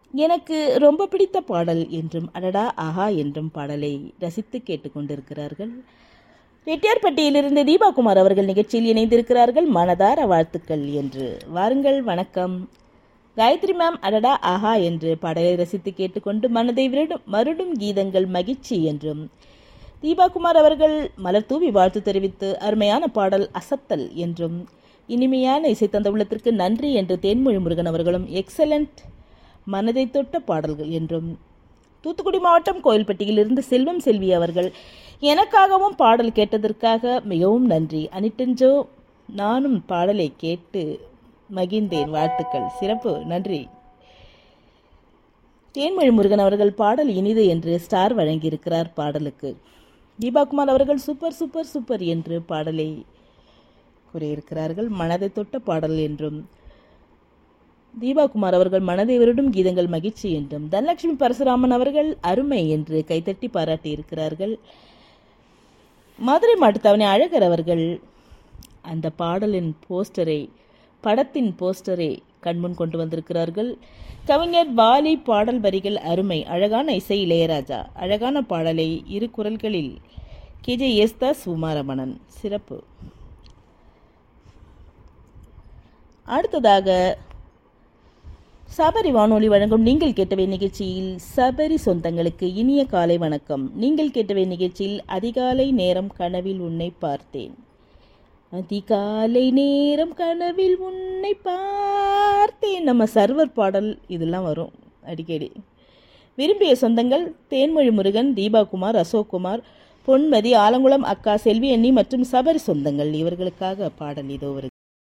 எனக்கு ரொம்ப பிடித்த பாடல் என்றும் அடடா ஆஹா என்றும் பாடலை ரசித்து கேட்டுக்கொண்டிருக்கிறார்கள் ரெட்டியார்பட்டியிலிருந்து தீபாகுமார் அவர்கள் நிகழ்ச்சியில் இணைந்திருக்கிறார்கள் மனதார வாழ்த்துக்கள் என்று வாருங்கள் வணக்கம் காயத்ரி மேம் அடடா ஆஹா என்று பாடலை ரசித்து கேட்டுக்கொண்டு மனதை விருடும் மருடும் கீதங்கள் மகிழ்ச்சி என்றும் தீபாகுமார் அவர்கள் மலர் தூவி வாழ்த்து தெரிவித்து அருமையான பாடல் அசத்தல் என்றும் இனிமையான இசை தந்த உள்ளத்திற்கு நன்றி என்று தேன்மொழி முருகன் அவர்களும் எக்ஸலண்ட் மனதை தொட்ட பாடல்கள் என்றும் தூத்துக்குடி மாவட்டம் கோயில்பட்டியிலிருந்து செல்வம் செல்வி அவர்கள் எனக்காகவும் பாடல் கேட்டதற்காக மிகவும் நன்றி அனிட்டஞ்சோ நானும் பாடலை கேட்டு மகிழ்ந்தேன் வாழ்த்துக்கள் சிறப்பு நன்றி தேன்மொழி முருகன் அவர்கள் பாடல் இனிது என்று ஸ்டார் வழங்கியிருக்கிறார் பாடலுக்கு தீபாகுமார் அவர்கள் சூப்பர் சூப்பர் சூப்பர் என்று பாடலை கூறியிருக்கிறார்கள் மனதை தொட்ட பாடல் என்றும் தீபாகுமார் அவர்கள் மனதை வருடும் கீதங்கள் மகிழ்ச்சி என்றும் தனலட்சுமி பரசுராமன் அவர்கள் அருமை என்று கைத்தட்டி பாராட்டியிருக்கிறார்கள் மதுரை மாட்டுத்தாவணி அழகர் அவர்கள் அந்த பாடலின் போஸ்டரை படத்தின் போஸ்டரை கண்முன் கொண்டு வந்திருக்கிறார்கள் கவிஞர் வாலி பாடல் வரிகள் அருமை அழகான இசை இளையராஜா அழகான பாடலை இரு குரல்களில் கேஜே எஸ்தாஸ் உமாரமணன் சிறப்பு அடுத்ததாக சபரி வானொலி வழங்கும் நீங்கள் கேட்டவை நிகழ்ச்சியில் சபரி சொந்தங்களுக்கு இனிய காலை வணக்கம் நீங்கள் கேட்டவை நிகழ்ச்சியில் அதிகாலை நேரம் கனவில் உன்னை பார்த்தேன் அதிகாலை நேரம் கனவில் உன்னை பார்த்தேன் நம்ம சர்வர் பாடல் இதெல்லாம் வரும் அடிக்கடி விரும்பிய சொந்தங்கள் தேன்மொழி முருகன் தீபாகுமார் அசோக்குமார் பொன்மதி ஆலங்குளம் அக்கா செல்வி அண்ணி மற்றும் சபரி சொந்தங்கள் இவர்களுக்காக பாடல் இதோ வருகிறது